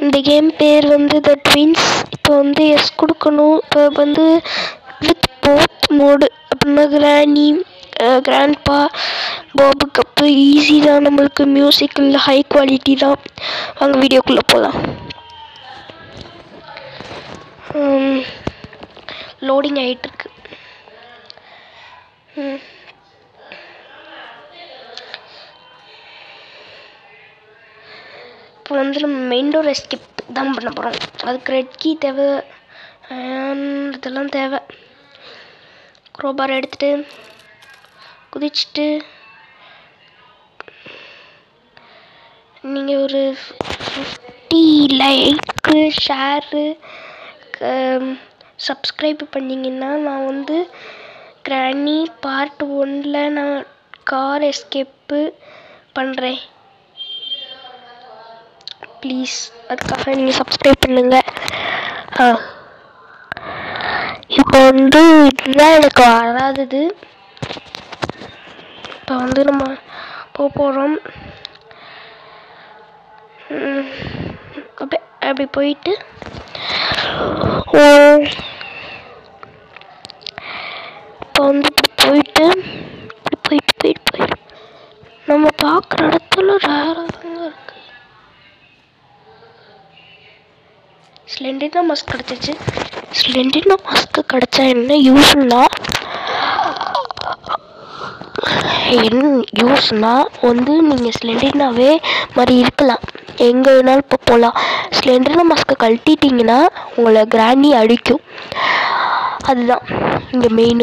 இந்த கேம் பேர் வந்து த ட்வின்ஸ் இப்போ வந்து எஸ் கொடுக்கணும் இப்போ வந்து வித் போத் மோடு அப்படின்னா கிராணி கிராண்ட்பா பாபு கப்பு ஈஸி தான் நம்மளுக்கு மியூசிக் இல்லை ஹை குவாலிட்டி தான் வாங்க வீடியோக்குள்ளே போகலாம் லோடிங் ஆகிட்டுருக்கு ம் இப்போ வந்து நம்ம மெயின் டோர் எஸ்கேப் தான் பண்ண போகிறோம் அதுக்கு ரெட் கீ தேவை and இதெல்லாம் தேவை க்ரோபார் எடுத்துட்டு குதிச்சுட்டு நீங்கள் ஒரு ஃபிஃப்டி லைக்கு ஷேரு சப்ஸ்கிரைப் பண்ணிங்கன்னா நான் வந்து கிராணி பார்ட் ஒன்னில் நான் கார் எஸ்கேப்பு பண்ணுறேன் ப்ளீஸ் அதுக்காக நீங்கள் சப்ஸ்கிரைப் பண்ணுங்க ஆ இப்போ வந்து இதுதான் எனக்கு வராதது இப்போ வந்து நம்ம போக போகிறோம் அப்படி அப்படி போயிட்டு ஓ, இப்போ வந்து இப்படி போயிட்டு இப்படி போயிட்டு போயிட்டு போயிட்டு நம்ம பார்க்குற இடத்துல ரேராக தாங்க இருக்கு ஸ்லெண்டினா மாஸ்க் கிடச்சிச்சு ஸ்லெண்டினா மாஸ்க் கிடச்சா என்ன யூஸ்னா என்ன யூஸ்னா வந்து நீங்கள் ஸ்லெண்டினாவே மாதிரி இருக்கலாம் எங்கே வேணாலும் இப்போ போகலாம் ஸ்லெண்டினா மாஸ்க்கை கழட்டிட்டிங்கன்னா உங்களை கிராண்டி அடிக்கும் அதுதான் இங்கே மெயினு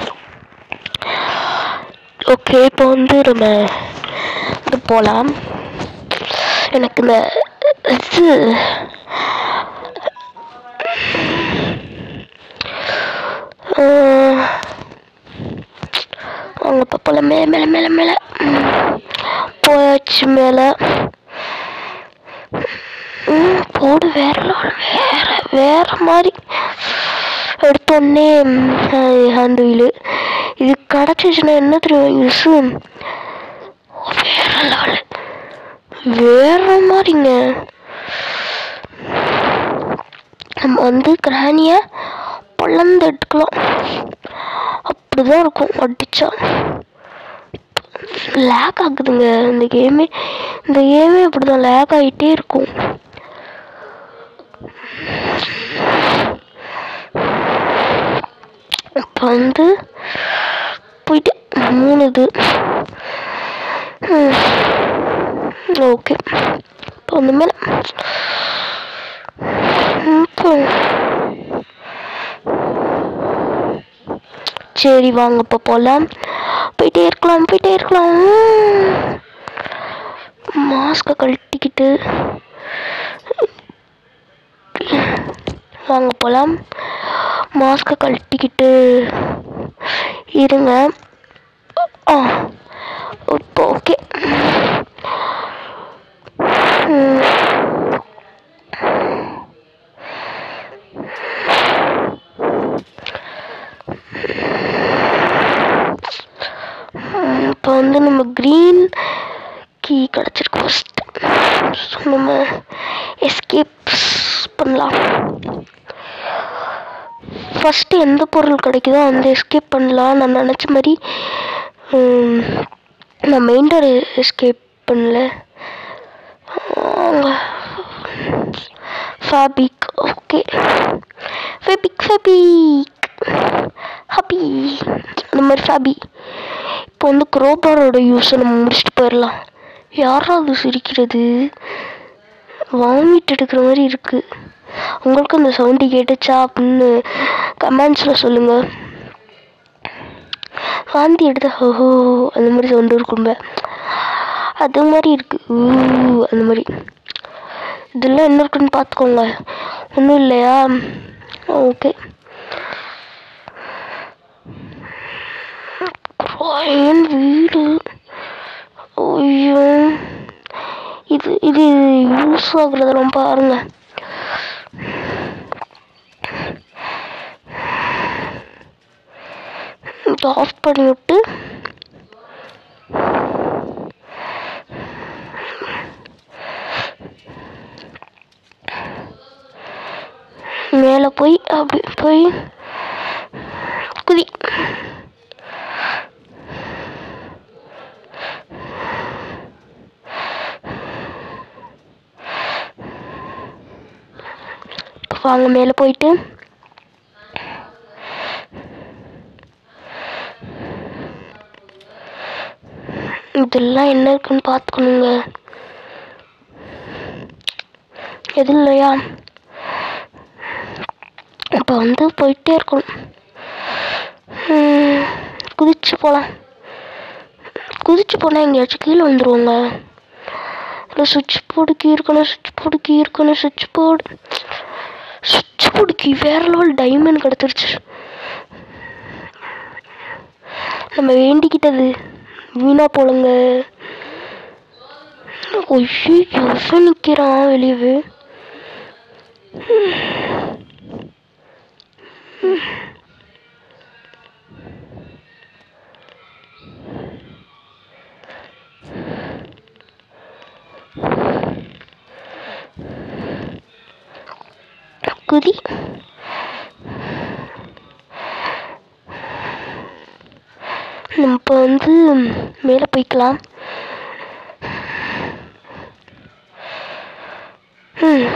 ஓகே இப்போ வந்து நம்ம இது போகலாம் எனக்கு இந்த இது ஆஹ், வாங்க இப்போ போகலாம் மேலே மேலே மேலே மேலே ம், போயாச்சு மேலே ம், போடு வேற level, வேற வேற மாதிரி எடுத்தோடனே ஹேண்ட் வீலு இது கிடச்சிச்சுன்னா என்ன தெரியும் யூஸு வேற லெவல் வேற மாதிரிங்க நம்ம வந்து கிராணியை பொழந்து எடுக்கலாம் அப்படிதான் இருக்கும் அடிச்சா லேக் ஆகுதுங்க இந்த கேமே இந்த கேமே அப்படிதான் லேக் ஆகிட்டே இருக்கும் இப்போ வந்து போயிட்டு மூணு இது ஓகே இப்போ வந்து மேலே இப்போ சரி வாங்க இப்போ போகலாம் போயிட்டே இருக்கலாம் போயிட்டே இருக்கலாம் மாஸ்கை கழட்டிக்கிட்டு வாங்க போகலாம் மாஸ்கை கழட்டிக்கிட்டு இருங்க ஆ இப்போ ஓகே இப்போ வந்து நம்ம க்ரீன் கீ கிடச்சிருக்கு ஃபஸ்ட்டு ஸோ நம்ம எஸ்கேப்ஸ் பண்ணலாம் ஃபஸ்ட்டு எந்த பொருள் கிடைக்குதோ அந்த எஸ்கேப் பண்ணலாம் நான் நினச்ச மாதிரி ஹம், நான் மெயின்டர் எஸ்கேப் பண்ணல ஃபேபிக் ஓகே ஃபேபிக் ஃபேபிக் ஹாப்பி அந்த மாதிரி ஃபேபி இப்போ வந்து குரோபாரோட யூஸை நம்ம முடிச்சுட்டு போயிடலாம் யாராவது சிரிக்கிறது வாமிட் எடுக்கிற மாதிரி இருக்கு உங்களுக்கு அந்த சவுண்டு கேட்டுச்சா அப்படின்னு கமெண்ட்ஸில் சொல்லுங்கள் வாந்தி எடுத்த ஹோ அந்த மாதிரி சவுண்டு இருக்கும்ப அது மாதிரி இருக்கு ஊ அந்த மாதிரி இதெல்லாம் என்ன இருக்குன்னு பார்த்துக்கோங்க ஒன்றும் இல்லையா ஓகே என் வீடு ஐயோ இது இது யூஸ் ஆகுறதெல்லாம் பாருங்க இதை ஆஃப் பண்ணி விட்டு மேலே போய் அப்படி போய் குதி வாங்க மேலே போயிட்டு இதெல்லாம் என்ன இருக்குன்னு பார்த்துக்கணுங்க எதுவும் இல்லையா இப்போ வந்து போயிட்டே இருக்கணும் ம், குதிச்சு போகலாம் குதிச்சு போனால் எங்கேயாச்சும் கீழே வந்துருவோங்க இல்லை சுவிட்ச் போர்டு கீ இருக்கணும் சுவிட்ச் போர்டு கீ இருக்கணும் சுவிட்ச் போர்டு சுவிட்ச் போர்டு கீ வேற லெவல் டைமண்ட் கிடச்சிருச்சு நம்ம வேண்டிக்கிட்டது வீணா போலங்க ஐயோ நிற்கிறான் வெளியவே குதி நம்ம இப்போ வந்து மேலே போய்க்கலாம் ம்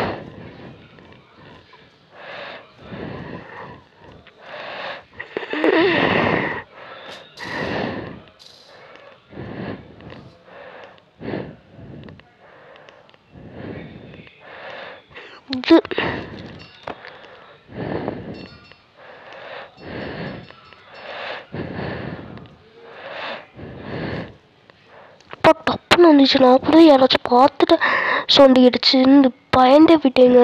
இது இப்போ டப்புன்னு வந்துச்சு நான் கூட யாராச்சும் பார்த்துட்டு சொண்டிடுச்சுன்னு பயந்தே விட்டேங்க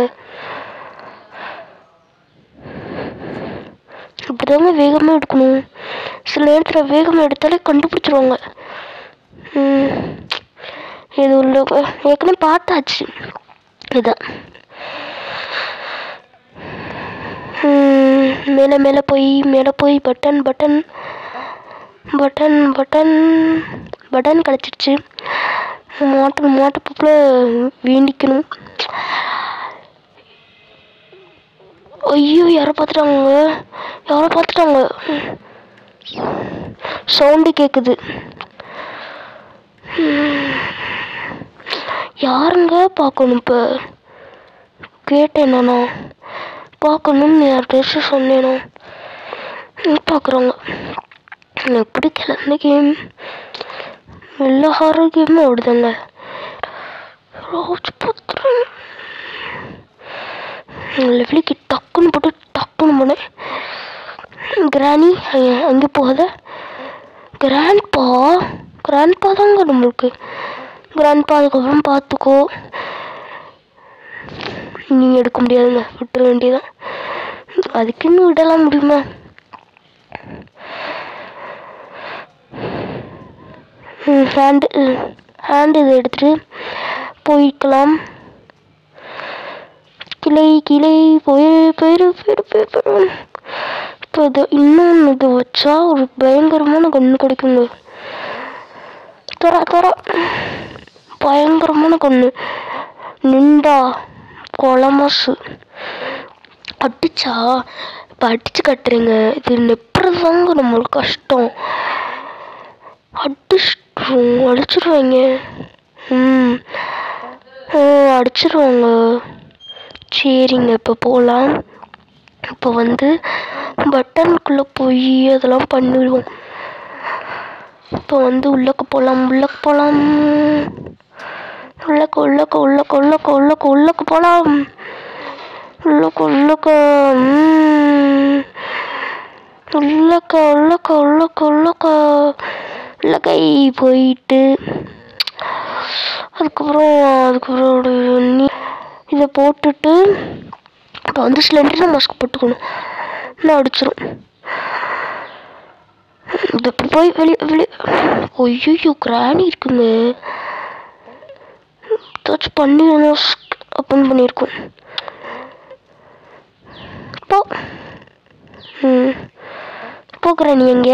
இப்படிதாங்க வேகமாக எடுக்கணும் சில நேரத்தில் வேகமாக எடுத்தாலே கண்டுபிடிச்சிருவாங்க ம் இது உள்ள ஏற்கனவே பார்த்தாச்சு இதான் ம், மேலே மேலே போய் மேலே போய் button button button button button கிடச்சிருச்சு மாட்டு மாட்டு பூப்பில் வேண்டிக்கணும் ஐயோ யாரோ பார்த்துட்டாங்க யாரோ பார்த்துட்டாங்க சவுண்டு கேட்குது யாருங்க பார்க்கணும் இப்போ கேட்டேன் நானா பார்க்கணும்னு யார்கிட்ட சொன்னேனோ பார்க்குறோங்க எனக்கு பிடிக்கல இந்த கேம் எல்லா ஹாரர் கேமும் அப்படிதாங்க ராஜ்புத்திரன் லெவலிக்கு டக்குன்னு போட்டு டக்குன்னு போனேன் கிராணி அங்கே போகாத கிராண்ட்பா கிராண்ட்பா தாங்க நம்மளுக்கு கிராண்ட்பா அதுக்கப்புறம் பார்த்துக்கோ நீங்கள் எடுக்க முடியாதுங்க விட்டுற வேண்டியதான் அதுக்குன்னு விடலாம் முடியுமா ஹேண்டு ஹேண்டு இதை எடுத்துட்டு போய்க்கலாம் கிளை கிளை போய் போயிரு போயிரு போயிரு போயிரு இப்போ இது இன்னொன்று இது வச்சா ஒரு பயங்கரமான கண்ணு கிடைக்குங்க தர தர பயங்கரமான கண்ணு நின்றா கொலமாசு அடிச்சா இப்போ அடிச்சு கட்டுறீங்க இது நெப்புறது தாங்க நம்மளுக்கு கஷ்டம் அடிச்சிடும் அடிச்சிருவாங்க ம் ஆ, அடிச்சிருவாங்க சரிங்க இப்போ போகலாம் இப்போ வந்து பட்டனுக்குள்ளே போய் அதெல்லாம் பண்ணிடுவோம் இப்போ வந்து உள்ளக்க போகலாம் உள்ளக்க போகலாம் உள்ளக்க உள்ளக்க உள்ளக்க உள்ளக்க உள்ளக்க உள்ளக்க போகலாம் உள்ளக்க உள்ளக்க ம். உள்ளக்க உள்ளக்க உள்ளக்க உள்ளக்க உள்ளக்கை போயிட்டு அதுக்கப்புறம் அதுக்கப்புறம் ஒரு நீ இதை போட்டுட்டு இப்போ வந்து சிலிண்டரில் மாஸ்க் போட்டுக்கணும் நான் அடிச்சிடும் இது இப்படி போய் வெளியே வெளியே ஐயோ கிராணி இருக்குங்க ஏதாச்சும் பண்ணி ஓப்பன் பண்ணியிருக்கோம் போ ம் போக்குற நீ எங்க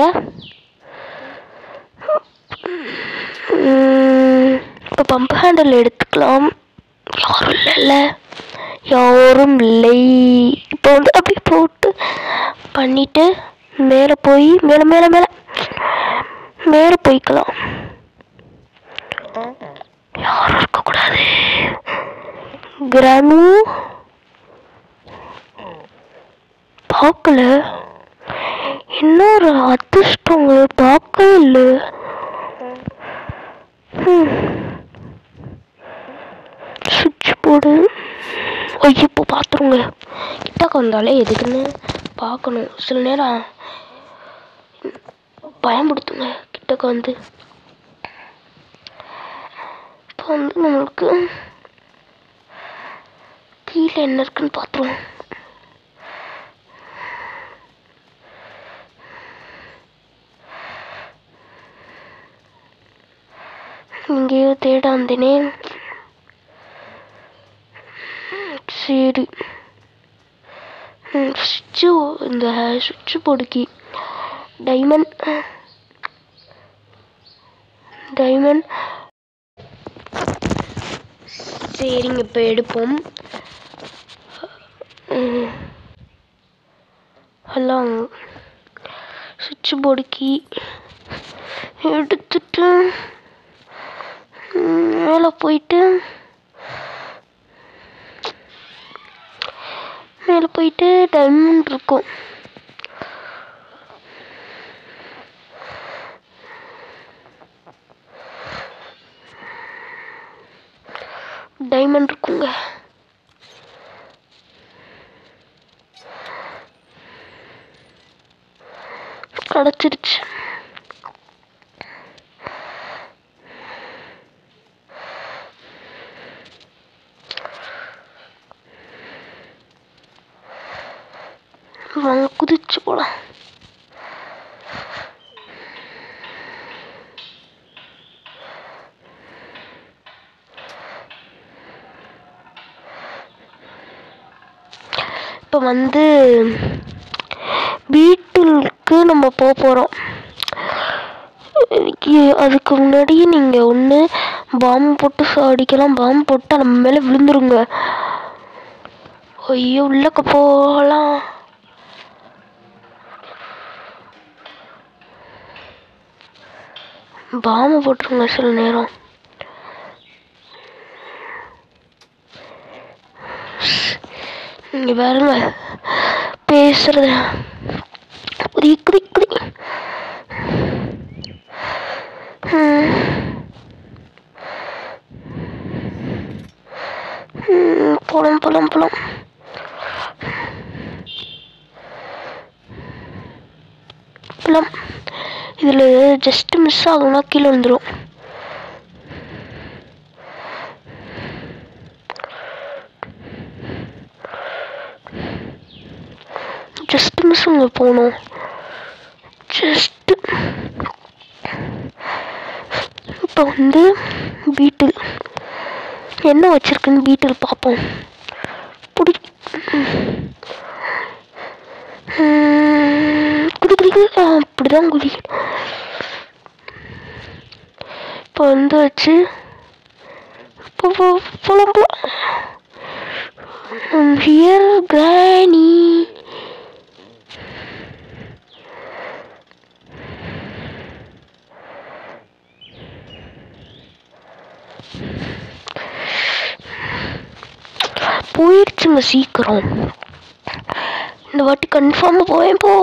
இப்போ பம்ப் ஹேண்டில் எடுத்துக்கலாம் யாரும் இல்லைல்ல யாரும் இல்லை இப்போ வந்து அப்படியே போட்டு பண்ணிட்டு மேலே போய் மேலே மேலே மேலே மேலே போய்க்கலாம் யாரும் இருக்கக்கூடாது கிரானு பார்க்கல என்ன ஒரு அதிர்ஷ்டங்க பார்க்கவே இல்லை சுவிட்ச் போர்டு ஐயோ இப்போ பார்த்துருங்க கிட்டக்க வந்தாலே எதுக்குன்னு பார்க்கணும் சில நேரம் பயன்படுத்துங்க கிட்டக்க வந்து இப்போ வந்து நம்மளுக்கு கீழே என்ன இருக்குன்னு பார்த்துருவோம் இங்கேயோ தேட வந்தேனே சரி சுவிட்சு இந்த சுவிட்சு போர்டுக்கு டைமண்ட் டைமண்ட் சரிங்க இப்போ எடுப்போம் ஹலோ சுவிட்ச் போர்டு கீ எடுத்துட்டு ம், மேலே போயிட்டு மேலே போயிட்டு டைமண்ட் இருக்கும் டைமண்ட் இருக்குங்க கிடச்சிருச்சு வாங்க குதிச்சு போலாம் இப்போ வந்து வீட்டுக்கு நம்ம போக போகிறோம் அதுக்கு முன்னாடி நீங்கள் ஒன்று பாம்பு போட்டு அடிக்கலாம் பாம்பு போட்டு நம்ம மேலே விழுந்துருங்க ஐயோ உள்ளக்க போகலாம் பாம்பு போட்டுருங்க சில நேரம் இங்க பாருங்க பேசுறது குதி குதி குதி ம். ம், போலாம் போலாம் போலாம் போலாம் இதில் ஜஸ்ட் மிஸ் ஆகும்னா கீழே வந்துடும் ஜஸ்ட் மிஸ் இங்கே போகணும் ஜஸ்ட் இப்போ வந்து பீட்டில் என்ன வச்சிருக்குன்னு பீட்டில் பார்ப்போம் புடி ம், குடி குடி குடி ஆ, அப்படிதான் குடி இப்போ வந்து வச்சு இப்போ போ- போலாம் போலாம் ஹியர் கிரானி போயிடுச்சுங்க சீக்கிரம் இந்த வாட்டி கன்ஃபார்மாக போவேன் போ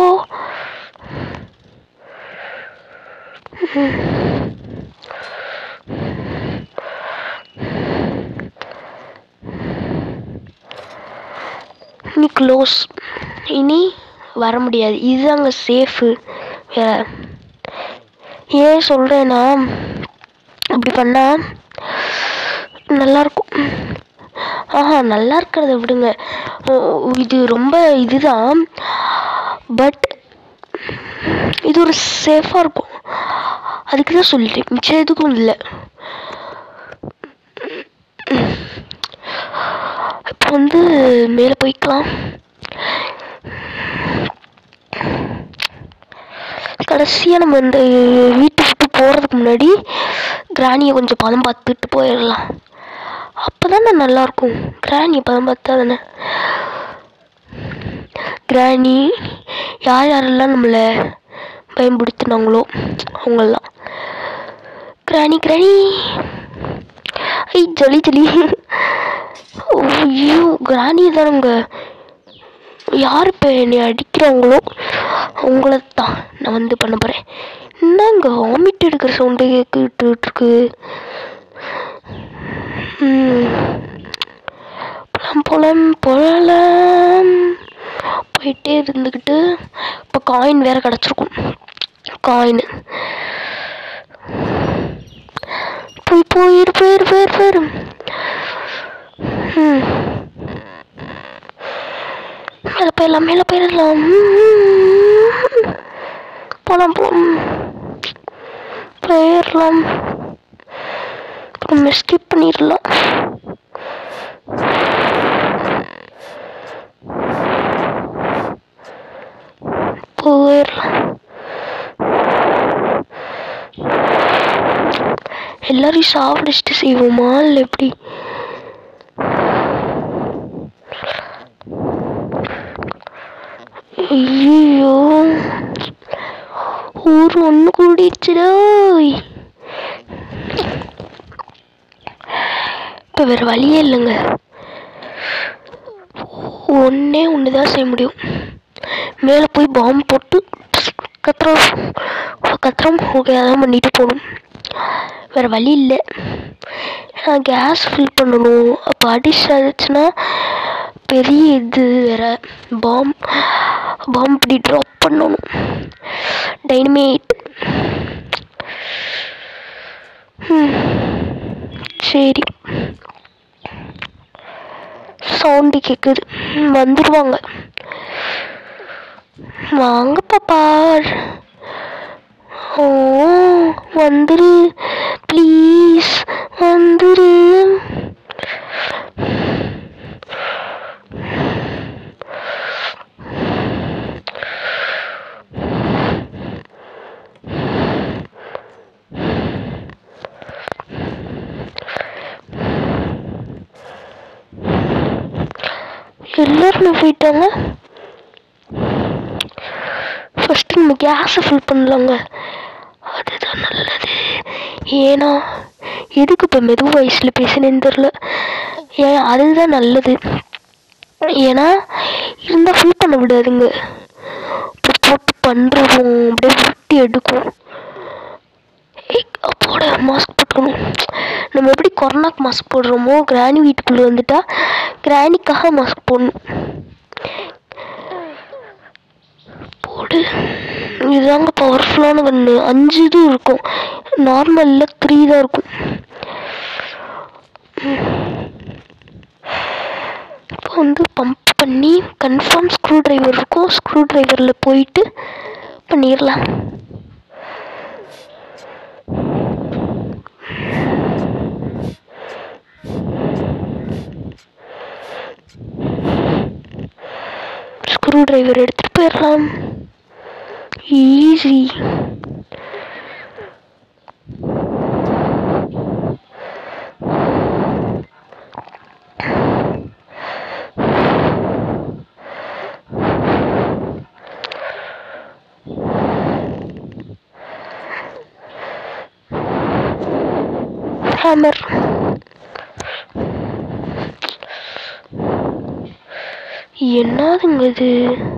இனி க்ளோஸ் இனி வர முடியாது இதுதாங்க சேஃபு வேற ஏன் சொல்கிறேன்னா அப்படி பண்ணால் நல்லாயிருக்கும் ஆஹா நல்லா இருக்கிறத விடுங்க ஓ, இது ரொம்ப இதுதான் பட் இது ஒரு சேஃபாக இருக்கும் அதுக்கு தான் சொல்லிட்டேன் மிச்சம் எதுக்கும் இல்லை இப்போ வந்து மேலே போய்க்கலாம் கடைசியாக நம்ம இந்த வீட்டை விட்டு போகிறதுக்கு முன்னாடி கிராணியை கொஞ்சம் பதம் பார்த்துட்டு போயிடலாம் அப்போ தானே நல்லாயிருக்கும் கிராணியை பதம் பார்த்தா தானே கிராணி யார் யாரெல்லாம் நம்மளை பயன்படுத்தினாங்களோ அவங்கெல்லாம் கிராணி கிராணி ஐ ஜலி ஜலி ஐயோ கிராணி தானுங்க யார் இப்போ என்னை அடிக்கிறாங்களோ அவங்கள தான் நான் வந்து பண்ண போகிறேன் என்னங்க வாமிட் எடுக்கிற சவுண்டு கேட்டுட்டு இருக்கு ம். போலாம் போலாம் போகலாம் போயிட்டே இருந்துக்கிட்டு இப்போ காயின் வேற கிடச்சிருக்கும் காயின் போய் போயிரு போயிரு போயிரு போயிரு ம் மேலே போயிடலாம் மேலே போயிடலாம் போகலாம் போகலாம் போயிடலாம் நம்ம ஸ்கிப் பண்ணிடலாம் போயிடலாம் எல்லாரையும் சாப்பிடிச்சிட்டு செய்வோமா இல்லை எப்படி ஐயோ ஊர் ஒன்று கூடிடுச்சுடா இப்போ வேறு வழியே இல்லைங்க ஒன்றே ஒன்று தான் செய்ய முடியும் மேலே போய் பாம்பு போட்டு கத்திரம் கத்திரம் ஓகே அதான் பண்ணிட்டு போகணும் வேறு வழி இல்லை நான் கேஸ் ஃபில் பண்ணணும் அப்போ அடிச்சு ஆச்சுன்னா பெரிய இது வேற பாம் பாம் இப்படி ட்ராப் பண்ணணும் டைனமேட் சரி சவுண்டு கேட்குது ம், வந்துருவாங்க வாங்க பாப்பா ஓ வந்துரு ப்ளீஸ் வந்துரு எல்லாருமே போயிட்டாங்க ஃபஸ்ட்டு நம்ம கேஸை ஃபில் பண்ணலாங்க அதுதான் நல்லது ஏன்னா எதுக்கு இப்போ மெது வயசில் பேசினேன்னு தெரில ஏன் அதுதான் நல்லது ஏன்னா இருந்தால் ஃபில் பண்ண விடாதுங்க இப்போ போட்டு பண்ணுறதும் அப்படியே விட்டு எடுக்கும் ஏய், அப்போட மாஸ்க் போட்டுக்கணும் நம்ம எப்படி கொரோனாக்கு மாஸ்க் போடுறோமோ கிராணி வீட்டுக்குள்ளே வந்துட்டா கிராணிக்காக மாஸ்க் போடணும் போடு இதுதாங்க பவர்ஃபுல்லான கன்று அஞ்சு இது இருக்கும் நார்மலில் த்ரீ தான் இருக்கும் இப்போ வந்து பம்ப் பண்ணி கன்ஃபார்ம் ஸ்க்ரூ டிரைவர் இருக்கும் ஸ்க்ரூ டிரைவரில் போயிட்டு பண்ணிடலாம் ஸ்க்ரூ டிரைவர் எடுத்துகிட்டு போயிடலாம் ஈஸி ஹேமர் என்னதுங்க இது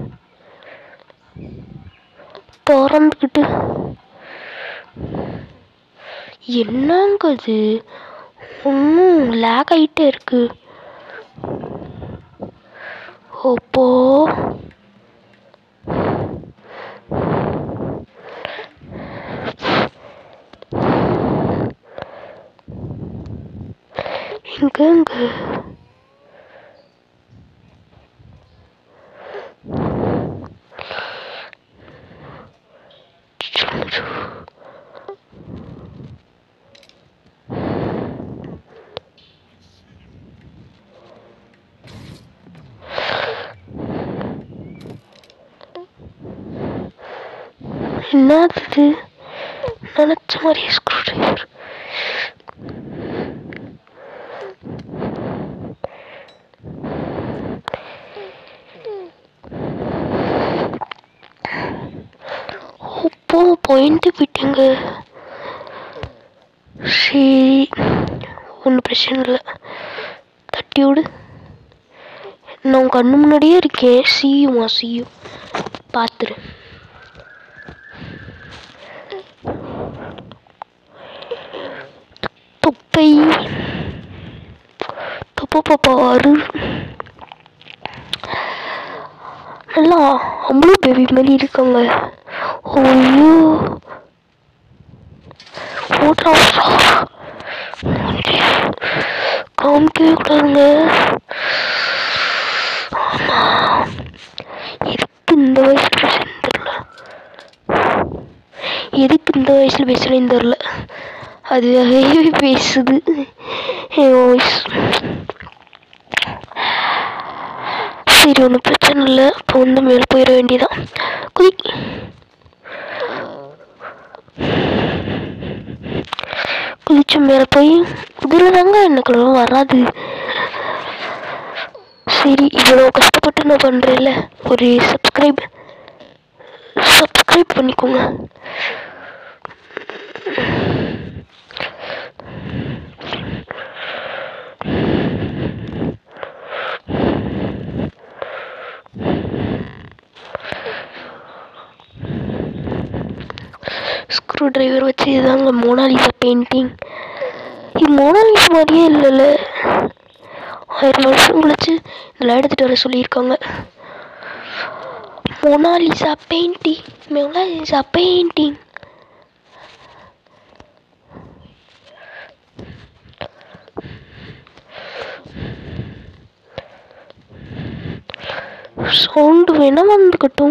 திறந்துக்கிட்டு என்னங்க இது ஒன்றும் லேக் ஆகிட்டே இருக்கு ஓப்போ எங்கங்க என்னது இது நினச்ச மாதிரியே ஸ்க்ரூ டிரைவர் எந்த போயிட்டீங்க சரி ஒன்றும் பிரச்சனை இல்லை தட்டி விடு நான் உன் கண்ணு முன்னாடியே இருக்கேன் சீயுமா சீயும் பார்த்துரு தொப்பை தொப்பை பாப்பாரு நல்லா அவ்வளோ பேபி மாதிரி இருக்காங்க ஐயோ ஓட்ரா காமிக்கவே கூடாதுங்க ஆமா. எதுக்கு இந்த வயசுல பேசுறேன்னு தெரியல எதுக்கு இந்த வயசுல பேசுறேன்னு தெரியல அதுவே பேசுது என் வாய்ஸ் சரி ஒன்றும் பிரச்சனை இல்லை இப்போ வந்து மேலே போயிட வேண்டியதான் குதி குதிச்சு மேலே போய் குதிரைதாங்க எனக்குலாம் வராது சரி இவ்வளோ கஷ்டப்பட்டு நான் பண்ணுறேன்ல ஒரு சப்ஸ்கிரைப் சப்ஸ்கிரைப் பண்ணிக்கோங்க ஸ்க்ரூ டிரைவர் வச்சு இதுதாங்க மோனாலிசா பெயிண்டிங் இது மோனாலிசா மாதிரியே இல்லைல்ல ஆயிரம் வருஷம் கழிச்சு இதெல்லாம் எடுத்துகிட்டு வர சொல்லியிருக்காங்க Mona Lisa painting Mona Lisa painting sound வேணா வந்துக்கட்டும்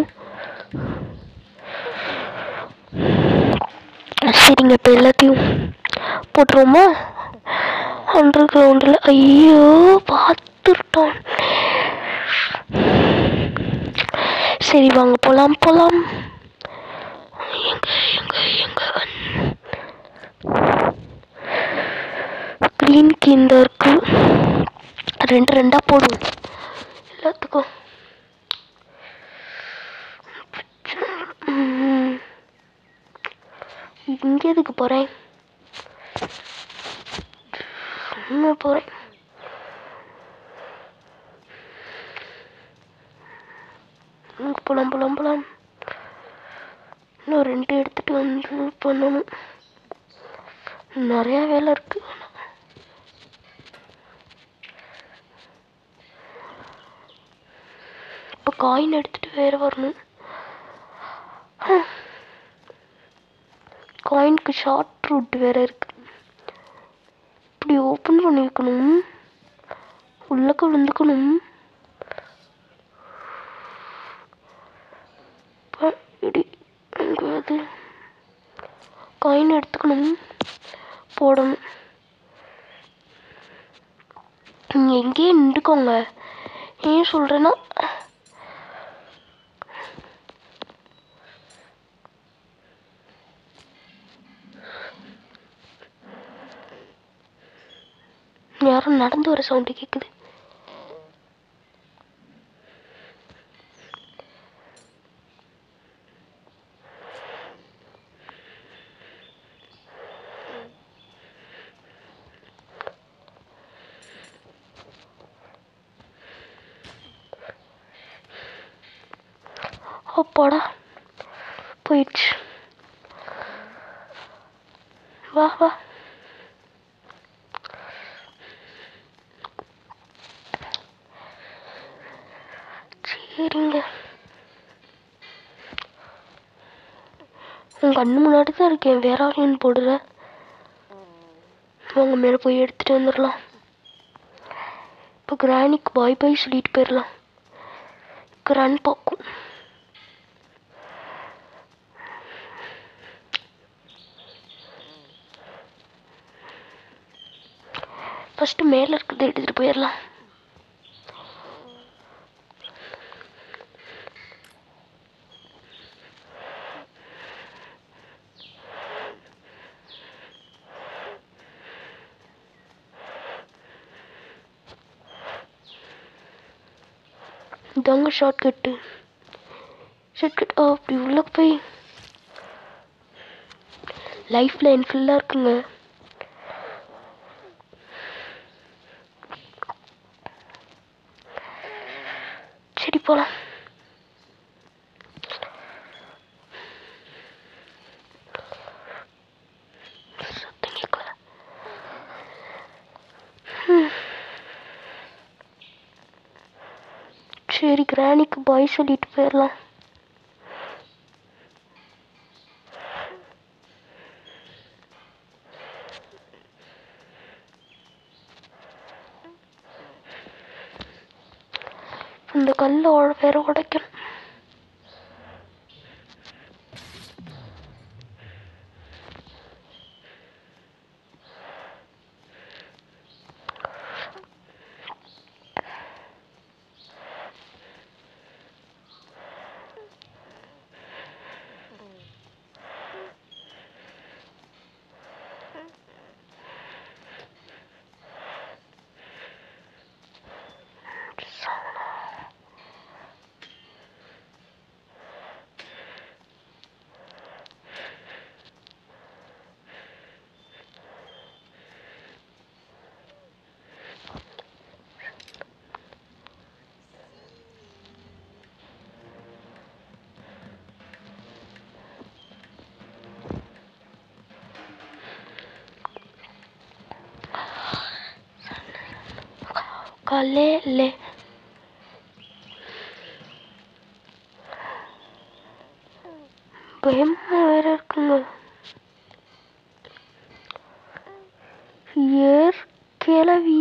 சரிங்க இப்போ எல்லாத்தையும் போட்டுருவோமா அண்டர் கிரவுண்டில் ஐயோ பார்த்துட்டோம் சரி வாங்க போகலாம் போகலாம் எங்க எங்க எங்க க்ரீன் கீந்த இருக்கு ரெண்டு ரெண்டா போடும் எல்லாத்துக்கும் ம். இங்க எதுக்கு போறேன் சும்மா போறேன் இங்க போலாம் போலாம் போலாம் இன்னும் ரெண்டு எடுத்துட்டு வந்து பண்ணணும் நிறைய வேலை இருக்கு இப்போ காயின் எடுத்துட்டு வேற வரணும் காயினுக்கு ஷார்ட் ரூட் வேற இருக்கு இப்படி ஓப்பன் பண்ணி வைக்கணும் உள்ளக்க விழுந்துக்கணும் இப்ப இடி எங்கேயாவது காயின் எடுத்துக்கணும் போடணும் நீங்க எங்கேயே நின்றுக்கோங்க ஏன் சொல்றேன்னா யாரும் நடந்து வர சவுண்டு கேக்குது அப்பாடா போயிடுச்சு வா வா சரிங்க உன் கண்ணு முன்னாடி தான் இருக்கேன் வேற ஆளுன்னு போடுற வாங்க மேலே போய் எடுத்துட்டு வந்துடலாம் இப்போ கிராணிக்கு பாய் பாய் சொல்லிட்டு போயிடலாம் கிராண்ட் பார்க்கும் ஃபஸ்ட்டு மேலே இருக்கிறத எடுத்துகிட்டு போயிடலாம் இதாங்க ஷார்ட் கட்டு ஷார்ட் கட் அப்படி உள்ள போய் லைஃப்பில் என்ஃபுல்லாக இருக்குங்க சரி போகலாம் சத்தம் கேட்கல ம். சரி கிராணிக்கு பாய் சொல்லிட்டு போயிடலாம் இந்த கல்லை உட- வேற உடைக்கணும் கலேலே பயமா வேற இருக்குங்க ஏர் கிளவி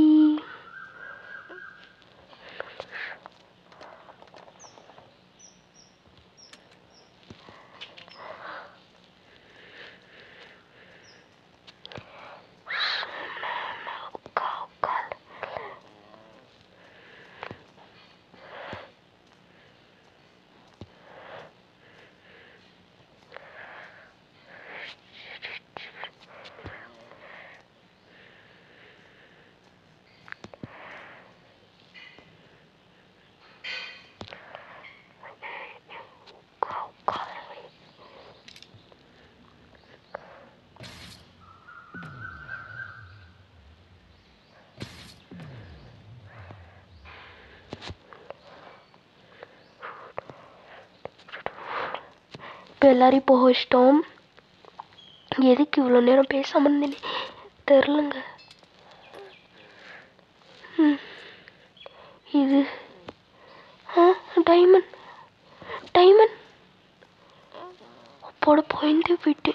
இப்போ எல்லாரையும் போக வச்சிட்டோம் எதுக்கு இவ்வளோ நேரம் பேசாம இருந்தேனே தெரிலங்க ம் இது ஆ டைமண்ட் டைமண்ட் அப்போட பாயிண்ட் போயிட்டு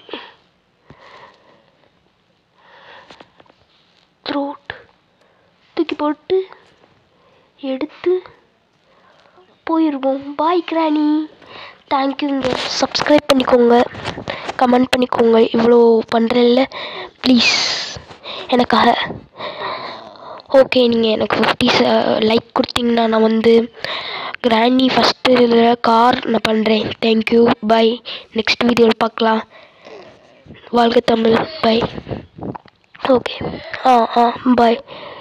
த்ரோட் தூக்கி போட்டு எடுத்து போயிடுவோம் பாய் கிராணி தேங்க்யூங்க சப்ஸ்கிரைப் பண்ணிக்கோங்க கமெண்ட் பண்ணிக்கோங்க இவ்வளோ பண்ணுறேன்ல ப்ளீஸ் எனக்காக ஓகே நீங்கள் எனக்கு ஃபிஃப்டி லைக் கொடுத்தீங்கன்னா நான் வந்து கிராண்டி ஃபஸ்ட்டு இதில் கார் நான் பண்ணுறேன் தேங்க்யூ பை நெக்ஸ்ட் வீடியோவில் பார்க்கலாம் வாழ்க Tamil bye okay ah ah பாய்